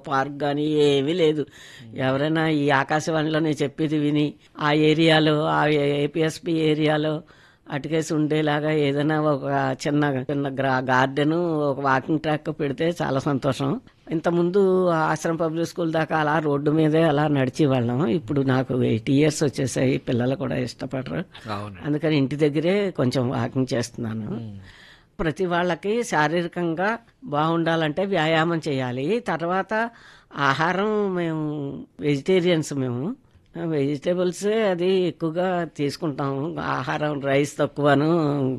Park కానీ ఏమీ లేదు ఎవరైనా ఈ ఆకాశవాణిలో నేను చెప్పేది విని ఆ ఏరియాలో ఆ ఏపీఎస్పి ఏరియాలో అటుకేసి ఉండేలాగా ఏదైనా ఒక చిన్న చిన్న గ్రా గార్డెన్ ఒక వాకింగ్ ట్రాక్ పెడితే చాలా సంతోషం ఇంతకుముందు ఆశ్రమ పబ్లిక్ స్కూల్ దాకా అలా రోడ్డు మీదే అలా నడిచి వాళ్ళం ఇప్పుడు నాకు ఎయిటీ ఇయర్స్ వచ్చేసాయి పిల్లలు కూడా ఇష్టపడరు అవును అందుకని ఇంటి దగ్గరే కొంచెం వాకింగ్ చేస్తున్నాను ప్రతి వాళ్ళకి శారీరకంగా బాగుండాలంటే వ్యాయామం చేయాలి తర్వాత ఆహారం మేము వెజిటేరియన్స్ మేము వెజిటేబుల్స్ అది ఎక్కువగా తీసుకుంటాము ఆహారం రైస్ తక్కువను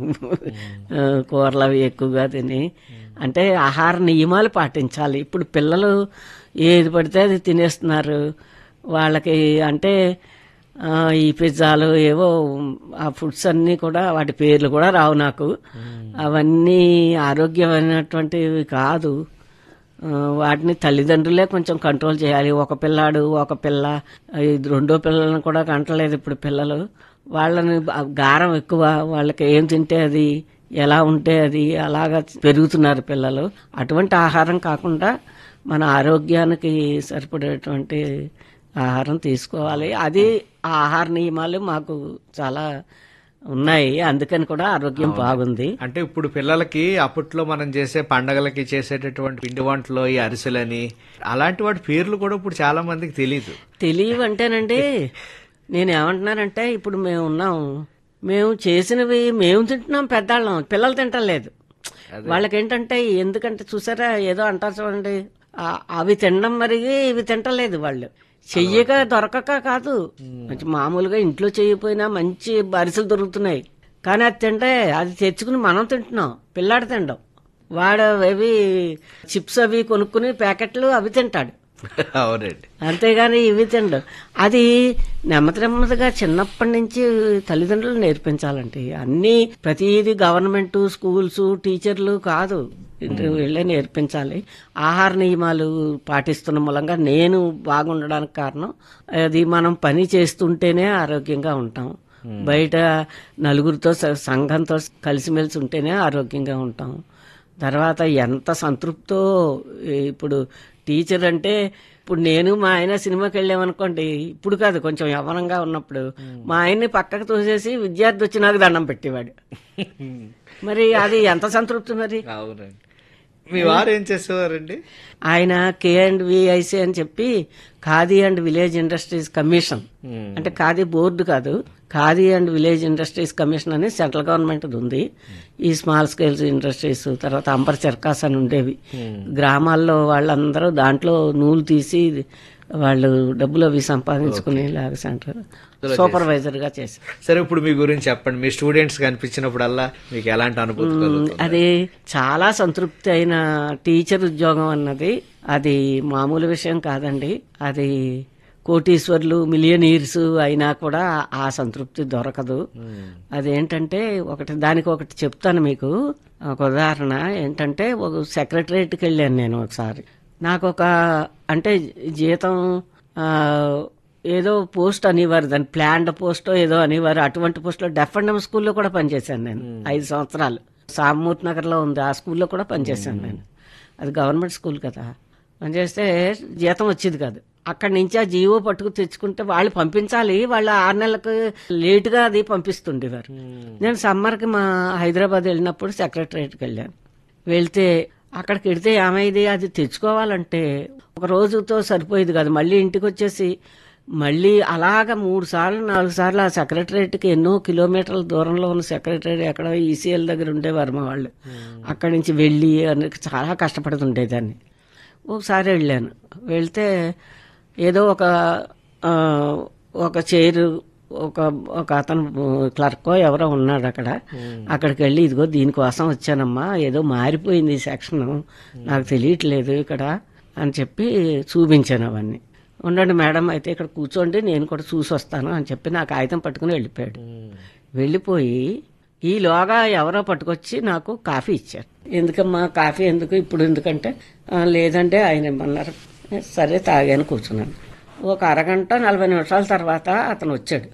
ఆ, కూరలు అవి ఎక్కువగా తిని అంటే ఆహార నియమాలు పాటించాలి ఇప్పుడు పిల్లలు ఏది పడితే అది తినేస్తున్నారు వాళ్ళకి అంటే ఆ, ఈ పిజ్జాలు ఏవో ఆ ఫుడ్స్ అన్నీ కూడా వాటి పేర్లు కూడా రావు నాకు అవన్నీ ఆరోగ్యమైనటువంటివి కాదు ఆ, వాటిని తల్లిదండ్రులే కొంచెం కంట్రోల్ చేయాలి ఒక పిల్లాడు ఒక పిల్ల ఇది రెండో పిల్లలను కూడా కంటలేదు ఇప్పుడు పిల్లలు వాళ్ళని బ- గారం ఎక్కువ వాళ్ళకి ఏం తింటే అది ఎలా ఉంటే అది అలాగా పెరుగుతున్నారు పిల్లలు అటువంటి ఆహారం కాకుండా మన ఆరోగ్యానికి సరిపడేటువంటి ఆహారం తీసుకోవాలి అది ఆ ఆహార నియమాలు మాకు చాలా ఉన్నాయి అందుకని కూడా ఆరోగ్యం బాగుంది అంటే ఇప్పుడు పిల్లలకి అప్పట్లో మనం చేసే పండగలకి చేసేటటువంటి పిండి వంటలు ఈ అరిసెలని అలాంటి వాటి పేర్లు కూడా ఇప్పుడు చాలా మందికి తెలియదు తెలియవంటేనండి నేను ఏమంటున్నానంటే ఇప్పుడు మేము ఉన్నాం మేము చేసినవి మేము తింటున్నాం పెద్దాళ్ళం పిల్లలు తింటలేదు వాళ్ళకేంటంటే ఎందుకంటే చూసారా ఏదో అంటారు చూడండి ఆ- అవి తినడం మరిగి ఇవి తింటలేదు వాళ్ళు చెయ్యక దొరకక కాదు మంచి మామూలుగా ఇంట్లో చేయకపోయినా మంచి అరిసెలు దొరుకుతున్నాయి కానీ అది తింటే అది తెచ్చుకుని మనం తింటున్నాం పిల్లాడు తినడం వాడు అవి చిప్స్ అవి కొనుక్కుని ప్యాకెట్లు అవి తింటాడు అవునండి అంతేగాని ఇవి తిండు అది నెమ్మది నెమ్మదిగా చిన్నప్పటి నుంచి తల్లిదండ్రులు నేర్పించాలండి అన్ని ప్రతిదీ గవర్నమెంట్ స్కూల్స్ టీచర్లు కాదు ఇంటి వీళ్ళే నేర్పించాలి ఆహార నియమాలు పాటిస్తున్న మూలంగా నేను బాగుండడానికి కారణం అది మనం పని చేస్తుంటేనే ఆరోగ్యంగా ఉంటాం బయట నలుగురితో స- సంఘంతో కలిసిమెలిసి ఉంటేనే ఆరోగ్యంగా ఉంటాం తర్వాత ఎంత సంతృప్తో ఇప్పుడు టీచర్ అంటే ఇప్పుడు నేను మా ఆయన సినిమాకి వెళ్ళామనుకోండి ఇప్పుడు కాదు కొంచెం యవనంగా ఉన్నప్పుడు మా ఆయన్ని పక్కకు తోసేసి విద్యార్థి వచ్చి నాకు దండం పెట్టేవాడు మరి అది ఎంత సంతృప్తి మరి అవునండి మీ వారు ఏం చేసేవారండి ఆయన కే అండ్ విఐసి అని చెప్పి Khadi and village industries commission అంటే ఖాదీ బోర్డు కాదు Khadi and village industries commission అని సెంట్రల్ గవర్నమెంట్ ఉంది ఈ స్మాల్ స్కేల్స్ ఇండస్ట్రీస్ తర్వాత అంబర్ చర్కాస్ అని ఉండేవి గ్రామాల్లో వాళ్ళందరూ దాంట్లో నూలు తీసి వాళ్ళు డబ్బులు అవి సంపాదించుకునేలాగా సెంటర్ సూపర్వైజర్ గా చేశారు సరే ఇప్పుడు మీ గురించి చెప్పండి మీ స్టూడెంట్స్ కనిపించినప్పుడల్లా మీకు ఎలాంటి అనుభూతి కలుగుతుంది అది చాలా సంతృప్తి అయిన టీచర్ ఉద్యోగం అన్నది అది మామూలు విషయం కాదండి అది కోటీశ్వర్లు మిలియనీర్స్ అయినా కూడా ఆ సంతృప్తి దొరకదు అదేంటంటే ఒకటి దానికి ఒకటి చెప్తాను మీకు ఒక ఉదాహరణ ఏంటంటే ఒక సెక్రటరియట్కి వెళ్ళాను నేను ఒకసారి నాకు ఒక అంటే జీతం ఆ, ఏదో పోస్ట్ అనేవారు దాని ప్లాన్డ్ పోస్ట్ ఏదో అనేవారు అటువంటి పోస్ట్లో డెఫ్ అండ్ స్కూల్లో కూడా పనిచేశాను నేను ఐదు సంవత్సరాలు సామూర్తి నగర్లో ఉంది ఆ స్కూల్లో కూడా పనిచేశాను నేను అది గవర్నమెంట్ స్కూల్ కదా పనిచేస్తే జీతం వచ్చేది కాదు అక్కడి నుంచి ఆ జీవో పట్టుకు తెచ్చుకుంటే వాళ్ళు పంపించాలి వాళ్ళు ఆరు నెలలకు లేటుగా అది పంపిస్తుండేవారు నేను సమ్మర్కి మా హైదరాబాద్ వెళ్ళినప్పుడు సెక్రటరియట్కి వెళ్ళాను వెళ్తే అక్కడికి వెడితే ఏమైంది అది తెచ్చుకోవాలంటే ఒక రోజుతో సరిపోయేది కాదు మళ్ళీ ఇంటికి వచ్చేసి మళ్ళీ అలాగ మూడు సార్లు నాలుగు సార్లు ఆ సెక్రటరేట్కి ఎన్నో కిలోమీటర్ల దూరంలో ఉన్న సెక్రటరీ ఎక్కడ ఈసీఎల్ దగ్గర ఉండేవారు మా వాళ్ళు అక్కడి నుంచి వెళ్ళి అని చాలా కష్టపడుతుండేదాన్ని ఒకసారి వెళ్ళాను వెళ్తే ఏదో ఒక ఆ, ఒక చైరు ఒక ఒక అతను క్లర్కో ఎవరో ఉన్నాడు అక్కడ అక్కడికి వెళ్ళి ఇదిగో దీనికోసం వచ్చానమ్మా ఏదో మారిపోయింది ఈ సెక్షన్ నాకు తెలియట్లేదు ఇక్కడ అని చెప్పి చూపించాను అవన్నీ ఉండండి మేడం అయితే ఇక్కడ కూర్చోండి నేను కూడా చూసి వస్తాను అని చెప్పి నాకు కాగితం పట్టుకుని వెళ్ళిపోయాడు వెళ్ళిపోయి ఈలోగా ఎవరో పట్టుకొచ్చి నాకు కాఫీ ఇచ్చారు ఎందుకమ్మా కాఫీ ఎందుకు ఇప్పుడు ఎందుకంటే "ఆ, లేదంటే ఆయన ఇమ్మన్నారు సరే తాగాను కూర్చున్నాను ఒక అరగంట నలభై నిమిషాల తర్వాత అతను వచ్చాడు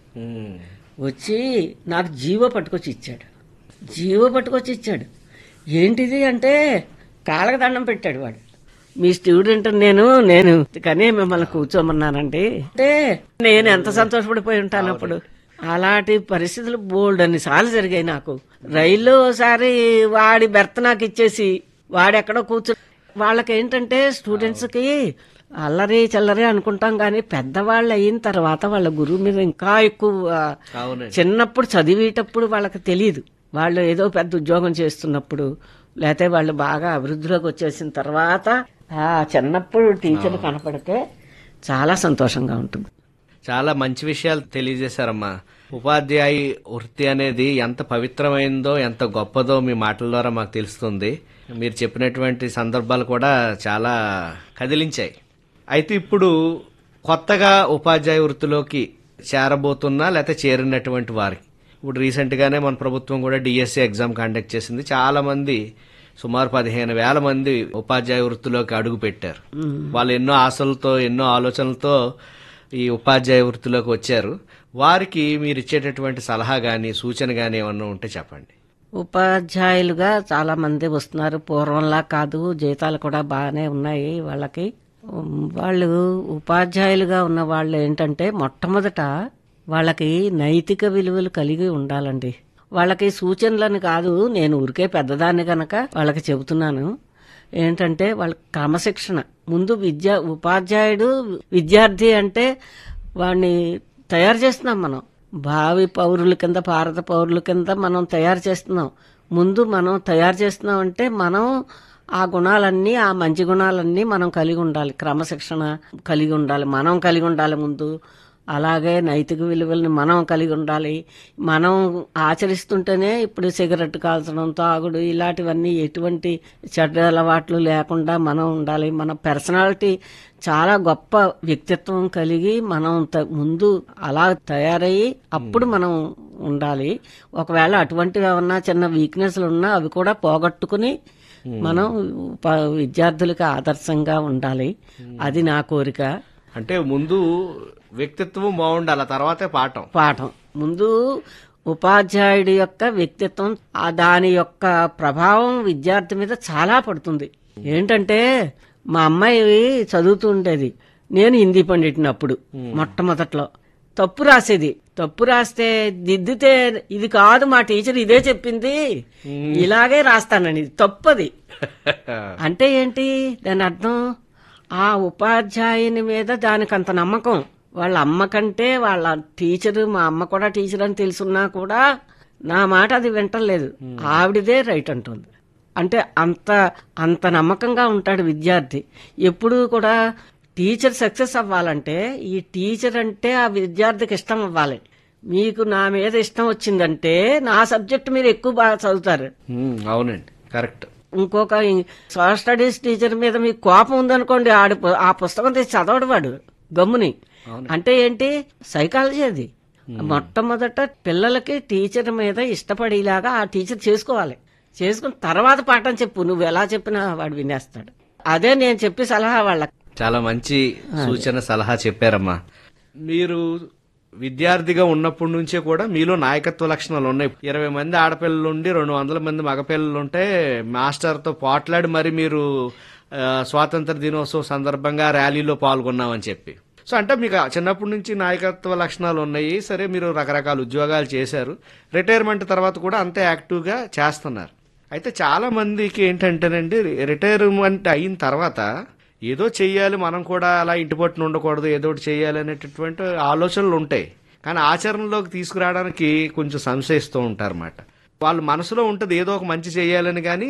వచ్చి నాకు జీవో పట్టుకొచ్చి ఇచ్చాడు జీవో పట్టుకొచ్చి ఇచ్చాడు ఏంటిది అంటే కాళ్ళకి దండం పెట్టాడు వాడు మీ స్టూడెంట్ నేను నేను కానీ మిమ్మల్ని కూర్చోమన్నానండి అంటే నేను ఎంత సంతోషపడిపోయి ఉంటాను అప్పుడు అలాంటి పరిస్థితులు బోల్డ్ అన్ని సార్లు జరిగాయి నాకు రైల్లో ఒకసారి వాడి బెర్త్ నాకు ఇచ్చేసి వాడెక్కడో కూర్చో వాళ్ళకి ఏంటంటే స్టూడెంట్స్ కి అల్లరి చల్లరి అనుకుంటాం కానీ పెద్దవాళ్ళు అయిన తర్వాత వాళ్ళ గురువు మీద ఇంకా ఎక్కువ అవునండి చిన్నప్పుడు చదివేటప్పుడు వాళ్ళకి తెలియదు వాళ్ళు ఏదో పెద్ద ఉద్యోగం చేస్తున్నప్పుడు లేకపోతే వాళ్ళు బాగా అభివృద్ధిలోకి వచ్చేసిన తర్వాత ఆ చిన్నప్పుడు టీచర్ కనపడితే చాలా సంతోషంగా ఉంటుంది చాలా మంచి విషయాలు తెలియజేశారమ్మా ఉపాధ్యాయ వృత్తి అనేది ఎంత పవిత్రమైందో ఎంత గొప్పదో మీ మాటల ద్వారా మాకు తెలుస్తుంది మీరు చెప్పినటువంటి సందర్భాలు కూడా చాలా కదిలించాయి అయితే ఇప్పుడు కొత్తగా ఉపాధ్యాయ వృత్తిలోకి చేరబోతున్నా లేకపోతే చేరినటువంటి వారికి ఇప్పుడు రీసెంట్ గానే మన ప్రభుత్వం కూడా డిఎస్సి ఎగ్జామ్ కండక్ట్ చేసింది చాలా మంది సుమారు పదిహేను వేల మంది ఉపాధ్యాయ వృత్తిలోకి అడుగు పెట్టారు వాళ్ళు ఎన్నో ఆశలతో ఎన్నో ఆలోచనలతో ఈ ఉపాధ్యాయ వృత్తిలోకి వచ్చారు వారికి మీరు ఇచ్చేటటువంటి సలహా గాని సూచన గాని ఏమన్నా ఉంటే చెప్పండి ఉపాధ్యాయులుగా చాలా మంది వస్తున్నారు పూర్వంలా కాదు జీతాలు కూడా బాగానే ఉన్నాయి వాళ్ళకి ఉమ్, వాళ్ళు ఉపాధ్యాయులుగా ఉన్న వాళ్ళు ఏంటంటే మొట్టమొదట వాళ్ళకి నైతిక విలువలు కలిగి ఉండాలండి వాళ్ళకి సూచనలని కాదు నేను ఊరికే పెద్దదాన్ని గనక వాళ్ళకి చెబుతున్నాను ఏంటంటే వాళ్ళ క్రమశిక్షణ ముందు విద్యా ఉపాధ్యాయుడు విద్యార్థి అంటే వాడిని తయారు చేస్తున్నాం మనం భావి పౌరుల కింద భారత పౌరుల కింద మనం తయారు చేస్తున్నాం ముందు మనం తయారు చేస్తున్నాం అంటే మనం ఆ గుణాలన్నీ ఆ మంచి గుణాలన్నీ మనం కలిగి ఉండాలి క్రమశిక్షణ కలిగి ఉండాలి మనం కలిగి ఉండాలి ముందు అలాగే నైతిక విలువల్ని మనం కలిగి ఉండాలి మనం ఆచరిస్తుంటేనే ఇప్పుడు సిగరెట్ కాల్చడం తాగుడు ఇలాంటివన్నీ ఎటువంటి చెడ్డ అలవాట్లు లేకుండా మనం ఉండాలి మన పర్సనాలిటీ చాలా గొప్ప వ్యక్తిత్వం కలిగి మనం త- ముందు అలా తయారయ్యి అప్పుడు మనం ఉండాలి ఒకవేళ అటువంటివి ఏమన్నా చిన్న వీక్నెస్లు ఉన్నా అవి కూడా పోగొట్టుకుని మనం ప- విద్యార్థులకు ఆదర్శంగా ఉండాలి అది నా కోరిక అంటే ముందు వ్యక్తిత్వం బాగుండాలి ఆ తర్వాతే పాఠం పాఠం ముందు ఉపాధ్యాయుడి యొక్క వ్యక్తిత్వం ఆ దాని యొక్క ప్రభావం విద్యార్థి మీద చాలా పడుతుంది ఏంటంటే మా అమ్మాయి చదువుతుండేది నేను హిందీ పండిటిని అప్పుడు మొట్టమొదట్లో తప్పు రాసేది తప్పు రాస్తే దిద్దితే ఇది కాదు మా టీచర్ ఇదే చెప్పింది ఇలాగే రాస్తానని తప్పది అంటే ఏంటి దాని అర్థం ఆ ఉపాధ్యాయుని మీద దానికి అంత నమ్మకం వాళ్ళ అమ్మ కంటే వాళ్ళ టీచరు మా అమ్మ కూడా టీచర్ అని తెలుసున్నా కూడా నా మాట అది వింటలేదు ఆవిడదే రైట్ అంటుంది అంటే అంత అంత నమ్మకంగా ఉంటాడు విద్యార్థి ఎప్పుడూ కూడా టీచర్ సక్సెస్ అవ్వాలంటే ఈ టీచర్ అంటే ఆ విద్యార్థికి ఇష్టం అవ్వాలి మీకు నా మీద ఇష్టం వచ్చిందంటే నా సబ్జెక్ట్ మీరు ఎక్కువ బాగా చదువుతారు ఉమ్, అవునండి కరెక్ట్ ఇంకొక సోషల్ స్టడీస్ టీచర్ మీద మీకు కోపం ఉందనుకోండి ఆడు పు- ఆ పుస్తకం తీసి చదవడు వాడు గమ్ముని అంటే ఏంటి సైకాలజీ అది మొట్టమొదట పిల్లలకి టీచర్ మీద ఇష్టపడేలాగా ఆ టీచర్ చేసుకోవాలి చేసుకున్న తర్వాత పాఠం చెప్పు నువ్వు ఎలా చెప్పినా వాడు వినేస్తాడు అదే నేను చెప్పి సలహా వాళ్ళకి చాలా మంచి సూచన సలహా చెప్పారమ్మా మీరు విద్యార్థిగా ఉన్నప్పటి నుంచే కూడా మీలో నాయకత్వ లక్షణాలు ఉన్నాయి ఇరవై మంది ఆడపిల్లలు ఉండి రెండు వందల మంది మగపిల్లలు ఉంటే మాస్టర్తో పోట్లాడి మరి మీరు ఆ, స్వాతంత్ర దినోత్సవం సందర్భంగా ర్యాలీలో పాల్గొన్నామని చెప్పి సో అంటే మీకు చిన్నప్పటి నుంచి నాయకత్వ లక్షణాలు ఉన్నాయి సరే మీరు రకరకాల ఉద్యోగాలు చేశారు రిటైర్మెంట్ తర్వాత కూడా అంతే యాక్టివ్గా చేస్తున్నారు అయితే చాలా మందికి ఏంటంటేనండి రిటైర్మెంట్ అయిన తర్వాత ఏదో చెయ్యాలి మనం కూడా అలా ఇంటి పట్టున ఉండకూడదు ఏదో ఒకటి చెయ్యాలి అనేటటువంటి ఆలోచనలు ఉంటాయి కానీ ఆచరణలోకి తీసుకురావడానికి కొంచెం సంశయిస్తూ ఉంటారన్నమాట వాళ్ళ మనసులో ఉంటుంది ఏదో ఒక మంచి చేయాలని కానీ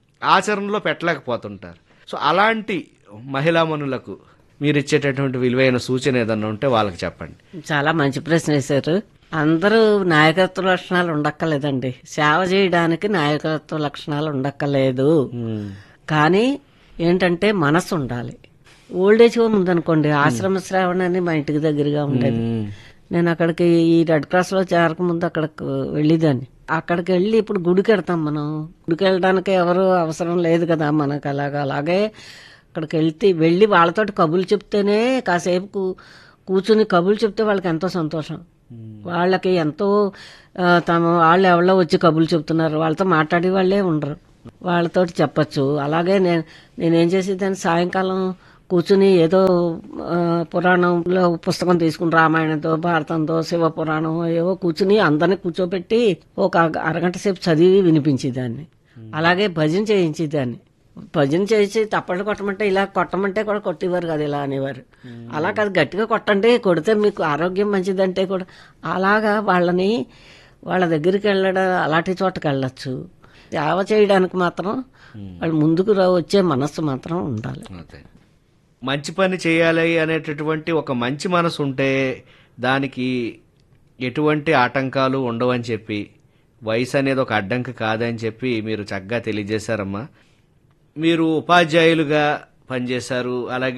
ఆచరణలో పెట్టలేకపోతుంటారు సో అలాంటి మహిళామణులకు మీరు ఇచ్చేటటువంటి విలువైన సూచన ఏదన్నా ఉంటే వాళ్ళకి చెప్పండి చాలా మంచి ప్రశ్న వేశారు అందరూ నాయకత్వ లక్షణాలు ఉండక్కర్లేదండి సేవ చేయడానికి నాయకత్వ లక్షణాలు ఉండక్కర్లేదు కానీ ఏంటంటే మనసు ఉండాలి ఓల్డేజ్ హోమ్ ఉందనుకోండి ఆశ్రమ శ్రావణ అని మా ఇంటికి దగ్గరగా ఉండేది నేను అక్కడికి ఈ రెడ్ క్రాస్ లో చేరక ముందు అక్కడికి వెళ్ళేదాన్ని అక్కడికి వెళ్ళి ఇప్పుడు గుడికి వెళ్తాం మనం గుడికి వెళ్ళడానికి ఎవరు అవసరం లేదు కదా మనకు అలాగా అలాగే అక్కడికి వెళ్తే వెళ్ళి వాళ్ళతోటి కబుర్లు చెప్తేనే కాసేపు కూ- కూర్చుని కబుర్లు చెప్తే వాళ్ళకి ఎంతో సంతోషం వాళ్ళకి ఎంతో ఆ, తమ వాళ్ళు ఎవరో వచ్చి కబుర్లు చెప్తున్నారు వాళ్ళతో మాట్లాడే వాళ్ళే ఉండరు వాళ్ళతోటి చెప్పచ్చు అలాగే నేను నేనేం చేసేదాన్ని సాయంకాలం కూర్చుని ఏదో ఆ, పురాణంలో పుస్తకం తీసుకుని రామాయణంతో భారతంతో శివ పురాణం ఏవో కూర్చుని అందరిని కూర్చోబెట్టి ఒక అరగంట సేపు చదివి వినిపించేదాన్ని అలాగే భజన చేయించేదాన్ని భజన చేసి తప్పట్లు కొట్టమంటే ఇలా కొట్టమంటే కూడా కొట్టేవారు కాదు ఇలా అనేవారు అలా కాదు గట్టిగా కొట్టండి కొడితే మీకు ఆరోగ్యం మంచిదంటే కూడా అలాగా వాళ్ళని వాళ్ళ దగ్గరికి వెళ్ళడం అలాంటి చోటకి వెళ్ళొచ్చు సేవ చేయడానికి మాత్రం వాళ్ళు ముందుకు రా వచ్చే మనస్సు మాత్రం ఉండాలి అదే. మంచి పని చేయాలి అనేటటువంటి ఒక మంచి మనసు ఉంటే దానికి ఎటువంటి ఆటంకాలు ఉండవని చెప్పి వయసు అనేది ఒక అడ్డంకి కాదని చెప్పి మీరు చక్కగా తెలియజేశారమ్మా మీరు ఉపాధ్యాయులుగా పనిచేశారు అలాగే